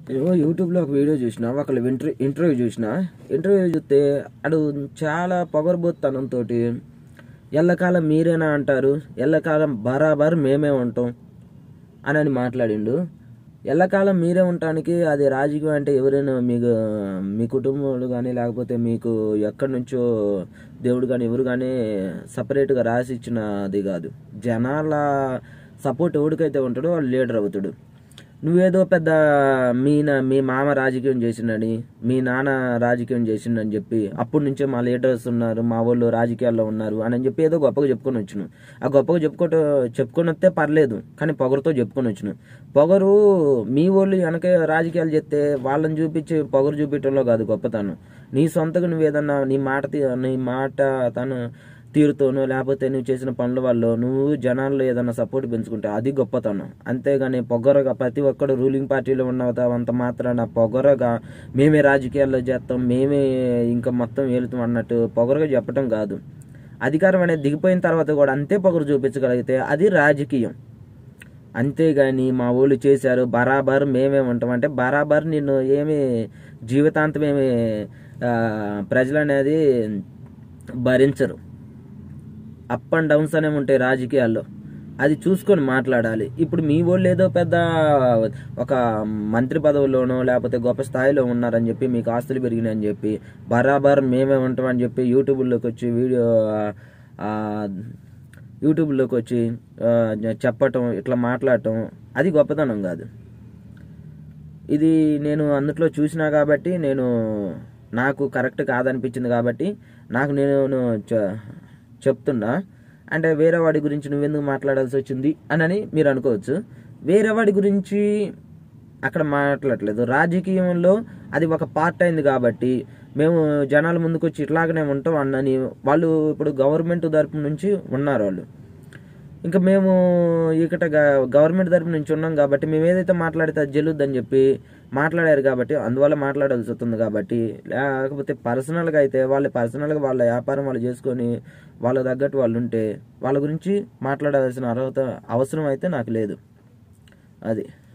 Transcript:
ఏవో యూట్యూబ్లో ఒక వీడియో చూసిన ఒకళ్ళు ఇంటర్వ్యూ ఇంటర్వ్యూ చూసిన ఇంటర్వ్యూ చూస్తే అడు చాలా పొగరబోత్తనంతో ఎల్లకాలం మీరేనా అంటారు ఎల్లకాలం బరాబర్ మేమే ఉంటాం అని అని మాట్లాడిండు ఎల్లకాలం మీరే ఉండటానికి అది రాజకీయం అంటే ఎవరైనా మీకు మీ కుటుంబంలో కానీ లేకపోతే మీకు ఎక్కడి నుంచో దేవుడు కానీ ఎవరు కానీ సపరేట్గా రాసి ఇచ్చినది కాదు జనాల సపోర్ట్ ఎవరికైతే ఉంటాడో వాడు లీడర్ అవుతాడు నువ్వేదో పెద్ద మీ నా- మీ మామ రాజకీయం చేసిండని మీ నాన్న రాజకీయం చేసిండని చెప్పి అప్పటి నుంచే మా లీడర్స్ ఉన్నారు మా వాళ్ళు రాజకీయాల్లో ఉన్నారు అని చెప్పి ఏదో గొప్పగా చెప్పుకొని వచ్చును ఆ గొప్పగా చెప్పుకోట చెప్పుకొని వస్తే పర్లేదు కానీ పొగరుతో చెప్పుకొని వచ్చును పొగరు మీ వాళ్ళు వెనక రాజకీయాలు చేస్తే వాళ్ళని చూపించి పొగరు చూపించడంలో కాదు గొప్పతనం నీ సొంతగా నువ్వు ఏదన్నా నీ మాట తీ- నీ మాట తను తీరుతోనో లేకపోతే నువ్వు చేసిన పనుల వల్ల నువ్వు జనాల్లో ఏదైనా సపోర్ట్ పెంచుకుంటే అది గొప్పతనం అంతేగాని పొగరగా ప్రతి ఒక్కడు రూలింగ్ పార్టీలో ఉన్నంత మాత్రాన పొగరగా మేమే రాజకీయాల్లో చేస్తాం మేమే ఇంకా మొత్తం వెళుతాం అన్నట్టు పొగరగా చెప్పడం కాదు అధికారం అనేది దిగిపోయిన తర్వాత కూడా అంతే పొగరు చూపించగలిగితే అది రాజకీయం అంతేగాని మా ఊళ్ళు చేశారు బరాబర్ మేమే ఉంటాం అంటే బరాబర్ నిన్ను ఏమి జీవితాంతం ఏమి ఆ, ప్రజలు అనేది భరించరు అప్ అండ్ డౌన్స్ అనేవి ఉంటాయి రాజకీయాల్లో అది చూసుకొని మాట్లాడాలి ఇప్పుడు మీ వాళ్ళు ఏదో పెద్ద ఒక మంత్రి పదవిలోనో లేకపోతే గొప్ప స్థాయిలో ఉన్నారని చెప్పి మీకు ఆస్తులు పెరిగినాయని చెప్పి బరాబర్ మేమే ఉంటామని చెప్పి యూట్యూబ్లోకి వచ్చి వీడియో ఆ, యూట్యూబ్లోకి వచ్చి ఆ, చెప్పటం ఇట్లా మాట్లాడటం అది గొప్పతనం కాదు ఇది నేను అందుట్లో చూసినా కాబట్టి నేను నాకు కరెక్ట్ కాదనిపించింది కాబట్టి నాకు నేను చె- చెప్తున్నా అంటే వేరే వాడి గురించి నువ్వెందుకు మాట్లాడాల్సి వచ్చింది అని మీరు అనుకోవచ్చు వేరే వాడి గురించి అక్కడ మాట్లాడట్లేదు రాజకీయంలో అది ఒక పార్ట్ అయింది కాబట్టి మేము జనాల ముందుకు వచ్చి ఇట్లాగనే ఉంటాం అన్నని వాళ్ళు ఇప్పుడు గవర్నమెంట్ తరపు నుంచి ఉన్నారు వాళ్ళు ఇంకా మేము ఇక్కడ గ- గవర్నమెంట్ తరపు నుంచి ఉన్నాం కాబట్టి మేము ఏదైతే మాట్లాడితే అది జల్లుద్దని చెప్పి మాట్లాడారు కాబట్టి అందువల్ల మాట్లాడాల్సి వస్తుంది కాబట్టి లేకపోతే పర్సనల్గా అయితే వాళ్ళు పర్సనల్గా వాళ్ళ వ్యాపారం వాళ్ళు చేసుకొని వాళ్ళ తగ్గట్టు వాళ్ళు ఉంటే వాళ్ళ గురించి మాట్లాడాల్సిన అర్హత అవసరం అయితే నాకు లేదు అది